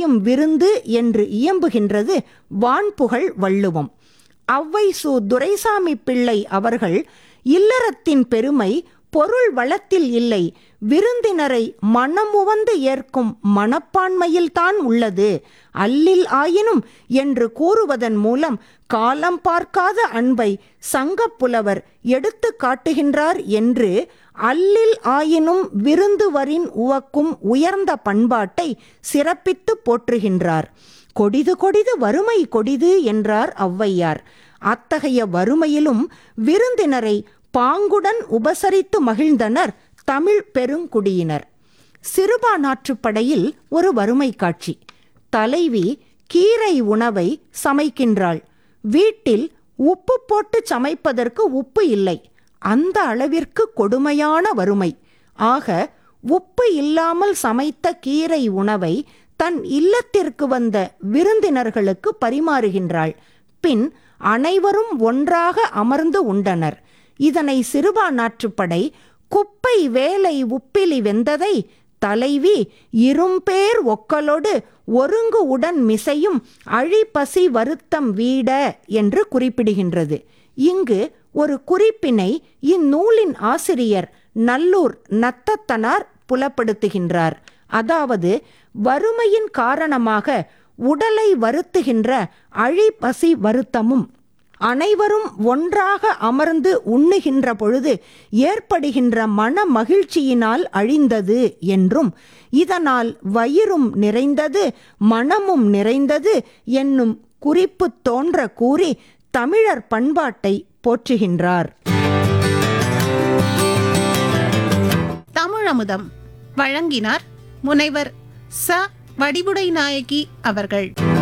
ஆயும் விருந்து என்று இயம்புகின்றது வான்புகழ் வள்ளுவம் ஔவை சு துரைசாமி பிள்ளை அவர்கள் இல்லறத்தின் பெருமை பொருள் வளத்தில் இல்லை விருந்தினரை மனமுவந்து ஏற்கும் மனப்பான்மையில்தான் உள்ளது அல்லில் ஆயினும் என்று கூறுவதன் மூலம் காலம் பார்க்காத அன்பை சங்கப்புலவர் எடுத்து காட்டுகின்றார் என்று அல்லில் ஆயினும் விருந்துவரின் உவக்கும் உயர்ந்த பண்பாட்டை சிறப்பித்து போற்றுகின்றார் கொடிது கொடிது வறுமை கொடிது என்றார் ஔவையார் அத்தகைய வறுமையிலும் விருந்தினரை பாங்குடன் உபசரித்து மகிழ்ந்தனர் தமிழ் பெருங்குடியினர் சிறுபா நாற்றுப்படையில் ஒரு வறுமை காட்சி தலைவி கீரை உணவை சமைக்கின்றாள் வீட்டில் உப்பு போட்டு சமைப்பதற்கு உப்பு இல்லை அந்த அளவிற்கு கொடுமையான வறுமை ஆக உப்பு இல்லாமல் சமைத்த கீரை உணவை தன் இல்லத்திற்கு வந்த விருந்தினர்களுக்கு பரிமாறுகின்றாள் பின் அனைவரும் ஒன்றாக அமர்ந்து உண்டனர் இதனை சிறுபா நாற்றுப்படை குப்பை வேலை உப்பிலி வெந்ததை தலைவி இரும்பேர் ஒக்கலொடு ஒருங்கு உடன் மிசையும் அழிபசி வருத்தம் வீட என்று குறிப்பிடுகின்றது இங்கு ஒரு குறிப்பினை இந்நூலின் ஆசிரியர் நல்லூர் நத்தத்தனார் புலப்படுத்துகின்றார் அதாவது வறுமையின் காரணமாக உடலை வருத்துகின்ற அழிபசி வருத்தமும் அனைவரும் ஒன்றாக அமர்ந்து உண்ணுகின்ற பொழுது ஏற்படுகின்ற மன மகிழ்ச்சியினால் அழிந்தது என்றும் இதனால் வயிறும் நிறைந்தது மனமும் நிறைந்தது என்னும் குறிப்பு தோன்ற கூறி தமிழர் பண்பாட்டை போற்றுகின்றார் தமிழமுதம் வழங்கினார் முனைவர் ச வடிவுடை நாயகி அவர்கள்